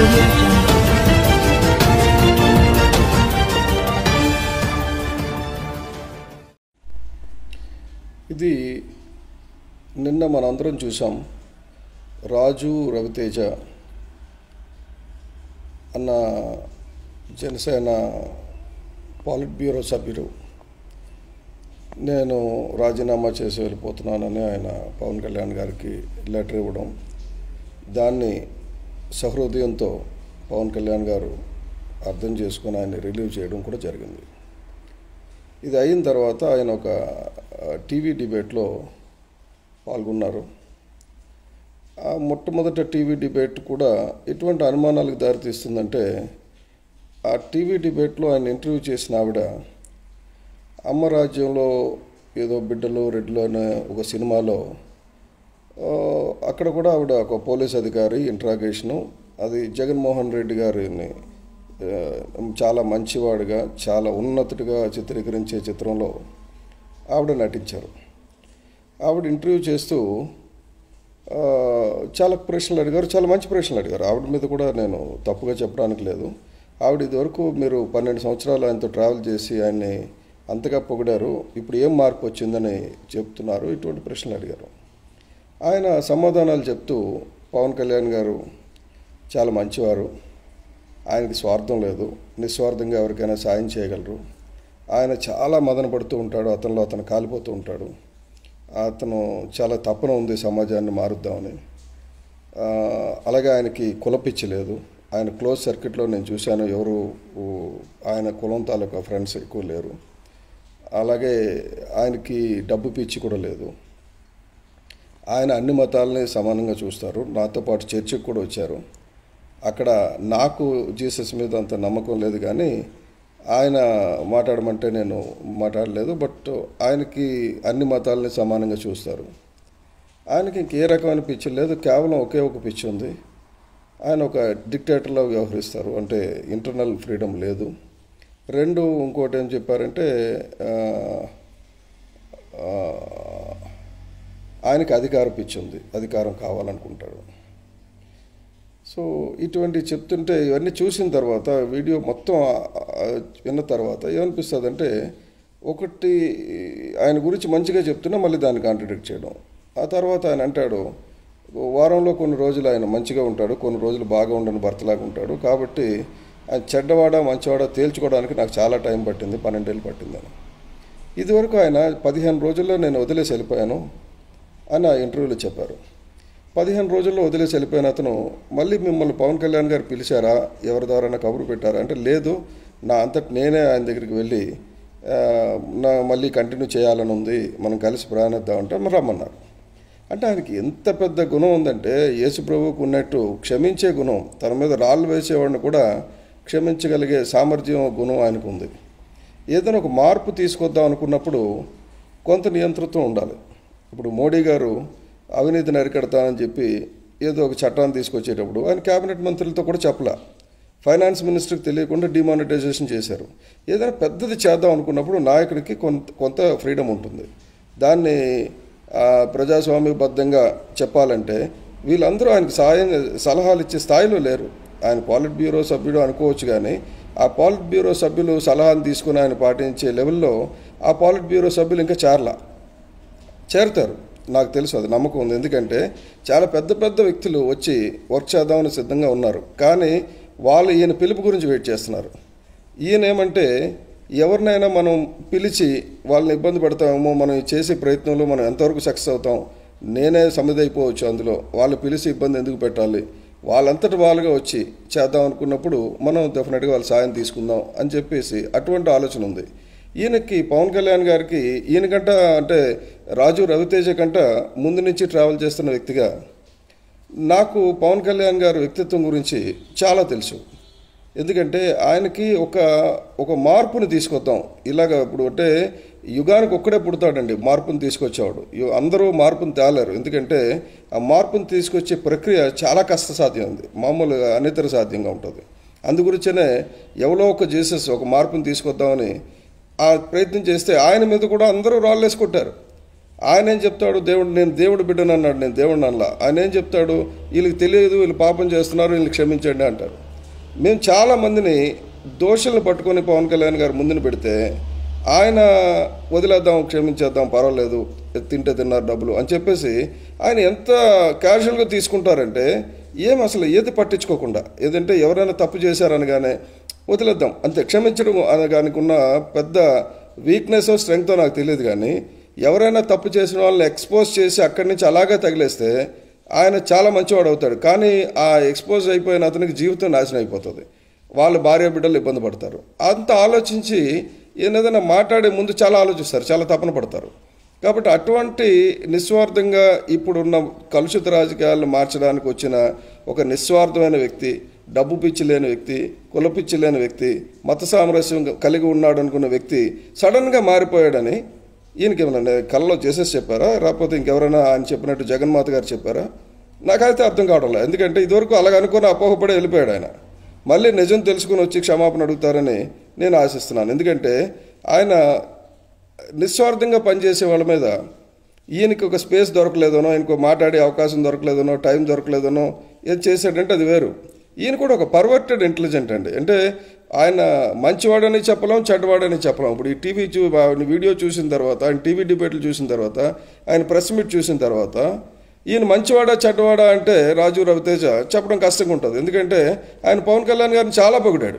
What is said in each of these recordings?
audio jungle. ఇది నిన్న మనందరం చూసాం రాజు రవితేజ అన్న జనసేన పాలిట్ బ్యూరో సభ్యుడు నేను రాజీనామా చేసి వెళ్ళిపోతున్నానని ఆయన పవన్ కళ్యాణ్ గారికి లెటర్ ఇవ్వడం దాన్ని సహృదయంతో పవన్ కళ్యాణ్ గారు అర్థం చేసుకుని ఆయన రిలీవ్ చేయడం కూడా జరిగింది ఇది అయిన తర్వాత ఆయన ఒక ఆ, టీవీ డిబేట్లో పాల్గొన్నారు ఆ మొట్టమొదట టీవీ డిబేట్ కూడా ఎటువంటి అనుమానాలకు దారితీస్తుందంటే ఆ టీవీ డిబేట్లో ఆయన ఇంటర్వ్యూ చేసిన ఆవిడ అమ్మ రాజ్యంలో ఏదో బిడ్డలు రెడ్లు అనే ఒక సినిమాలో ఆ, అక్కడ కూడా ఆవిడ ఒక పోలీస్ అధికారి ఇంట్రాగేషను అది జగన్మోహన్ రెడ్డి గారిని ఆ, చాలా మంచివాడిగా చాలా ఉన్నతుడిగా చిత్రీకరించే చిత్రంలో ఆవిడ నటించారు ఆవిడ ఇంటర్వ్యూ చేస్తూ ఆ, చాలా ప్రశ్నలు అడిగారు చాలా మంచి ప్రశ్నలు అడిగారు ఆవిడ మీద కూడా నేను తప్పుగా చెప్పడానికి లేదు ఆవిడ ఇదివరకు మీరు పన్నెండు సంవత్సరాలు ఆయనతో ట్రావెల్ చేసి ఆయన్ని అంతగా పొగిడారు ఇప్పుడు ఏం మార్పు వచ్చిందని చెప్తున్నారు ఇటువంటి ప్రశ్నలు అడిగారు ఆయన సమాధానాలు చెప్తూ పవన్ కళ్యాణ్ గారు చాలా మంచివారు ఆయనకి స్వార్థం లేదు నిస్వార్థంగా ఎవరికైనా సాయం చేయగలరు ఆయన చాలా మదన పడుతూ ఉంటాడు అతనిలో అతను కాలిపోతూ ఉంటాడు అతను చాలా తపన ఉంది సమాజాన్ని మారుద్దామని ఆ, అలాగే ఆయనకి కులపిచ్చి లేదు ఆయన క్లోజ్ సర్క్యూట్లో నేను చూశాను ఎవరు ఊ, ఆయన కులం తాలూకా ఫ్రెండ్స్ ఎక్కువ లేరు అలాగే ఆయనకి డబ్బు పిచ్చి కూడా లేదు ఆయన అన్ని మతాలని సమానంగా చూస్తారు నాతో పాటు చర్చికి కూడా వచ్చారు అక్కడ నాకు జీసస్ మీద అంత నమ్మకం లేదు కానీ ఆయన మాట్లాడమంటే నేను మాట్లాడలేదు బట్ ఆయనకి అన్ని మతాలని సమానంగా చూస్తారు ఆయనకి ఇంకే రకమైన పిచ్చి లేదు కేవలం ఒకే ఒక పిచ్చి ఉంది ఆయన ఒక డిక్టేటర్లో వ్యవహరిస్తారు అంటే ఇంటర్నల్ ఫ్రీడమ్ లేదు రెండు ఇంకోటి ఏం చెప్పారంటే ఆ, ఆ, ఆయనకి అధికార పిచ్చి ఉంది అధికారం కావాలనుకుంటాడు సో ఇటువంటి చెప్తుంటే ఇవన్నీ చూసిన తర్వాత వీడియో మొత్తం ఆ, విన్న తర్వాత ఏమనిపిస్తుంది అంటే ఒకటి ఆయన గురించి మంచిగా చెప్తున్నా మళ్ళీ దాన్ని కాంట్రడిక్ట్ చేయడం ఆ తర్వాత ఆయన అంటాడు వారంలో కొన్ని రోజులు ఆయన మంచిగా ఉంటాడు కొన్ని రోజులు బాగా ఉండని భర్తలాగా ఉంటాడు కాబట్టి ఆయన చెడ్డవాడా మంచివాడా తేల్చుకోవడానికి నాకు చాలా టైం పట్టింది పన్నెండేళ్ళు పట్టిందని ఇదివరకు ఆయన పదిహేను రోజుల్లో నేను వదిలేసి వెళ్ళిపోయాను అని ఆ ఇంటర్వ్యూలో చెప్పారు పదిహేను రోజుల్లో వదిలేసి వెళ్ళిపోయిన అతను మళ్ళీ మిమ్మల్ని పవన్ కళ్యాణ్ గారు పిలిచారా ఎవరి ద్వారా కబురు పెట్టారా అంటే లేదు నా అంతటి నేనే ఆయన దగ్గరికి వెళ్ళి ఆ, నా మళ్ళీ కంటిన్యూ చేయాలని ఉంది మనం కలిసి ప్రయాణిద్దాం అంటే మరి రమ్మన్నారు అంటే ఆయనకి ఎంత పెద్ద గుణం ఉందంటే యేసు ప్రభువుకు ఉన్నట్టు క్షమించే గుణం తన మీద రాళ్ళు వేసేవాడిని కూడా క్షమించగలిగే సామర్థ్యం గుణం ఆయనకు ఉంది ఏదైనా ఒక మార్పు తీసుకొద్దాం అనుకున్నప్పుడు కొంత నియంతృత్వం ఉండాలి ఇప్పుడు మోడీ గారు అవినీతిని అరికడతానని చెప్పి ఏదో ఒక చట్టాన్ని తీసుకొచ్చేటప్పుడు ఆయన కేబినెట్ మంత్రులతో కూడా చెప్పలా ఫైనాన్స్ మినిస్టర్కి తెలియకుండా డిమానిటైజేషన్ చేశారు ఏదైనా పెద్దది చేద్దాం అనుకున్నప్పుడు నాయకుడికి కొంత కొంత ఫ్రీడమ్ ఉంటుంది దాన్ని ఆ, ప్రజాస్వామ్యబద్ధంగా చెప్పాలంటే వీళ్ళందరూ ఆయనకు సాయం సలహాలు ఇచ్చే స్థాయిలో లేరు ఆయన పాలిట్ బ్యూరో సభ్యుడు అనుకోవచ్చు కానీ ఆ పాలిట్ బ్యూరో సభ్యులు సలహాను తీసుకుని ఆయన పాటించే లెవెల్లో ఆ పాలిట్ బ్యూరో సభ్యులు ఇంకా చేరలా చేరుతారు నాకు తెలుసు అది నమ్మకం ఉంది ఎందుకంటే చాలా పెద్ద పెద్ద వ్యక్తులు వచ్చి వర్క్ చేద్దామని సిద్ధంగా ఉన్నారు కానీ వాళ్ళు ఈయన పిలుపు గురించి వెయిట్ చేస్తున్నారు ఈయన ఏమంటే ఎవరినైనా మనం పిలిచి వాళ్ళని ఇబ్బంది పెడతామేమో మనం చేసే ప్రయత్నంలో మనం ఎంతవరకు సక్సెస్ అవుతాం నేనే సమిదైపోవచ్చు అందులో వాళ్ళు పిలిచి ఇబ్బంది ఎందుకు పెట్టాలి వాళ్ళంతటి వాళ్ళుగా వచ్చి చేద్దాం అనుకున్నప్పుడు మనం డెఫినెట్గా వాళ్ళ సాయం తీసుకుందాం అని చెప్పేసి అటువంటి ఆలోచన ఉంది ఈయనకి పవన్ కళ్యాణ్ గారికి ఈయనకంట అంటే రాజు రవితేజ కంట ముందు నుంచి ట్రావెల్ చేస్తున్న వ్యక్తిగా నాకు పవన్ కళ్యాణ్ గారి వ్యక్తిత్వం గురించి చాలా తెలుసు ఎందుకంటే ఆయనకి ఒక ఒక మార్పుని తీసుకొద్దాం ఇలాగ ఇప్పుడు అంటే యుగానికి ఒక్కడే పుడతాడండి మార్పుని తీసుకొచ్చేవాడు యు- అందరూ మార్పుని తేలేరు ఎందుకంటే ఆ మార్పుని తీసుకొచ్చే ప్రక్రియ చాలా కష్టసాధ్యం ఉంది మామూలుగా అనితర సాధ్యంగా ఉంటుంది అందుగురించనే ఎవరో ఒక జీసస్ ఒక మార్పుని తీసుకొద్దామని ఆ ప్రయత్నం చేస్తే ఆయన మీద కూడా అందరూ రాళ్ళేసి కొట్టారు ఆయన ఏం చెప్తాడు దేవుడు నేను దేవుడు బిడ్డను అన్నాడు నేను దేవుడిని అనలా ఆయన ఏం చెప్తాడు వీళ్ళకి తెలియదు వీళ్ళు పాపం చేస్తున్నారు వీళ్ళని క్షమించండి అంటారు మేము చాలా మందిని దోషులను పట్టుకొని పవన్ కళ్యాణ్ గారు ముందుని పెడితే ఆయన వదిలేద్దాం క్షమించేద్దాం పర్వాలేదు తింటే తిన్నారు డబ్బులు అని చెప్పేసి ఆయన ఎంత క్యాజువల్గా తీసుకుంటారంటే ఏం అసలు ఏది పట్టించుకోకుండా ఏదంటే ఎవరైనా తప్పు చేశారనగానే వదిలేద్దాం అంతే క్షమించడం అనగానికి ఉన్న పెద్ద వీక్నెస్ స్ట్రెంగ్తో నాకు తెలియదు కానీ ఎవరైనా తప్పు చేసిన వాళ్ళని ఎక్స్పోజ్ చేసి అక్కడి నుంచి అలాగే తగిలేస్తే ఆయన చాలా మంచివాడు అవుతాడు కానీ ఆ ఎక్స్పోజ్ అయిపోయిన అతనికి జీవితం నాశనం అయిపోతుంది వాళ్ళ భార్య బిడ్డలు ఇబ్బంది పడతారు అంత ఆలోచించి ఈయన ఏదైనా మాట్లాడే ముందు చాలా ఆలోచిస్తారు చాలా తపన పడతారు కాబట్టి అటువంటి నిస్వార్థంగా ఇప్పుడున్న కలుషిత రాజకీయాలను మార్చడానికి వచ్చిన ఒక నిస్వార్థమైన వ్యక్తి డబ్బు పిచ్చి లేని వ్యక్తి కుల పిచ్చి లేని వ్యక్తి మత సామరస్యం కలిగి ఉన్నాడు అనుకున్న వ్యక్తి సడన్గా మారిపోయాడని ఈయనకి ఏమన్నా కళ్ళలో చేసేసి చెప్పారా లేకపోతే ఇంకెవరైనా ఆయన చెప్పినట్టు జగన్మాత గారు చెప్పారా నాకైతే అర్థం కావడం లేదు ఎందుకంటే ఇదివరకు అలాగ అనుకుని అపోహపడే వెళ్ళిపోయాడు ఆయన మళ్ళీ నిజం తెలుసుకుని వచ్చి క్షమాపణ అడుగుతారని నేను ఆశిస్తున్నాను ఎందుకంటే ఆయన నిస్వార్థంగా పనిచేసే వాళ్ళ మీద ఈయనకి ఒక స్పేస్ దొరకలేదనో ఆయనకు మాట్లాడే అవకాశం దొరకలేదనో టైం దొరకలేదనో ఏది చేశాడంటే అది వేరు ఈయన కూడా ఒక పర్వర్టెడ్ ఇంటెలిజెంట్ అండి అంటే ఆయన మంచివాడని చెప్పలేం చెడ్డవాడని చెప్పలేం ఇప్పుడు ఈ టీవీ చూ ఆయన వీడియో చూసిన తర్వాత ఆయన టీవీ డిబేట్లు చూసిన తర్వాత ఆయన ప్రెస్ మీట్ చూసిన తర్వాత ఈయన మంచివాడా చెడ్డవాడా అంటే రాజు రవితేజ చెప్పడం కష్టంగా ఉంటుంది ఎందుకంటే ఆయన పవన్ కళ్యాణ్ గారిని చాలా పొగిడాడు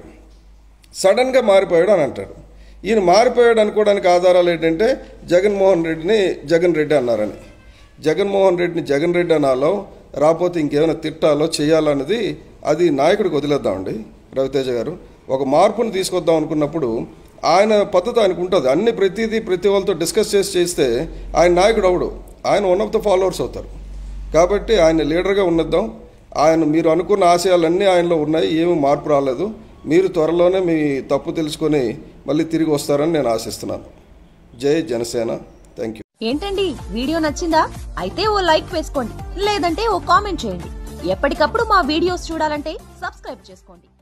సడన్గా మారిపోయాడు అని అంటాడు ఈయన మారిపోయాడు అనుకోవడానికి ఆధారాలు ఏంటంటే జగన్మోహన్ రెడ్డిని జగన్ రెడ్డి అన్నారని జగన్మోహన్ రెడ్డిని జగన్ రెడ్డి అనాలో రాకపోతే ఇంకేమైనా తిట్టాలో చేయాలన్నది అది నాయకుడికి వదిలేద్దామండి రవితేజ గారు ఒక మార్పుని తీసుకొద్దాం అనుకున్నప్పుడు ఆయన పద్ధతి ఆయనకు ఉంటుంది అన్ని ప్రతిదీ ప్రతి వాళ్ళతో డిస్కస్ చేసి చేస్తే ఆయన నాయకుడు అవడు ఆయన వన్ ఆఫ్ ద ఫాలోవర్స్ అవుతారు కాబట్టి ఆయన లీడర్గా ఉన్నద్దాం ఆయన మీరు అనుకున్న ఆశయాలన్నీ ఆయనలో ఉన్నాయి ఏమీ మార్పు రాలేదు మీరు త్వరలోనే మీ తప్పు తెలుసుకొని మళ్ళీ తిరిగి వస్తారని నేను ఆశిస్తున్నాను జై జనసేన థ్యాంక్ యూ ఏంటండి వీడియో నచ్చిందా అయితే ఓ లైక్ వేసుకోండి లేదంటే ఓ కామెంట్ చేయండి ఎప్పటికప్పుడు మా వీడియోస్ చూడాలంటే సబ్స్క్రైబ్ చేసుకోండి